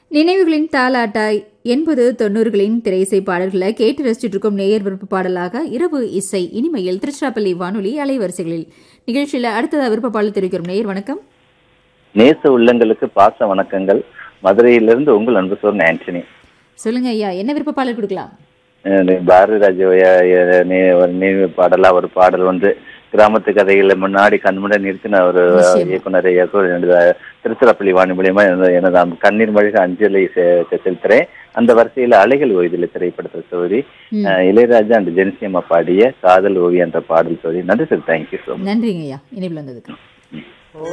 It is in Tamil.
நினைவுகளின் தாலாட்டாய் எண்பது தொண்ணூறுகளின் திரையிசை பாடல்களை கேட்டு ரசிச்சுட்டு இருக்கும் நேயர் விருப்ப பாடலாக இரவு இசை இனிமையில் திருச்சிராப்பள்ளி வானொலி அலைவரிசைகளில் நிகழ்ச்சியில் அடுத்ததாக விருப்ப பாடல் தெரிவிக்கிறோம் நேயர் வணக்கம் நேச உள்ளங்களுக்கு பாச வணக்கங்கள் மதுரையிலிருந்து உங்கள் அன்பு சோர்ன் ஆண்டனி சொல்லுங்க ஐயா என்ன விருப்ப பாடல் கொடுக்கலாம் அஹ் பாரதி ராஜோய ஒரு நினைவு பாடலா ஒரு பாடல் வந்து கிராமத்து கதைகளை முன்னாடி கண்முட நிறுத்தின ஒரு நிச்சயமா. இயக்குனர் இயக்குனர் எனது திருச்சிராப்பள்ளி வாணி மூலியமா எனது- எனது அந்த கண்ணீர் மழிக அஞ்சலி செ- செ- செலுத்துறேன் அந்த வரிசையில அலைகள் ஓய்தில் திரைப்படத்தில் சோதி ம். இளையராஜா அண்ட் ஜென்சியம்மா பாடிய காதல் ஓவி என்ற பாடல் சோதி நன்றி சார் தேங்க்யூ ஸோ நன்றிங்க ஐயா இணைப்பில் வந்ததுக்கு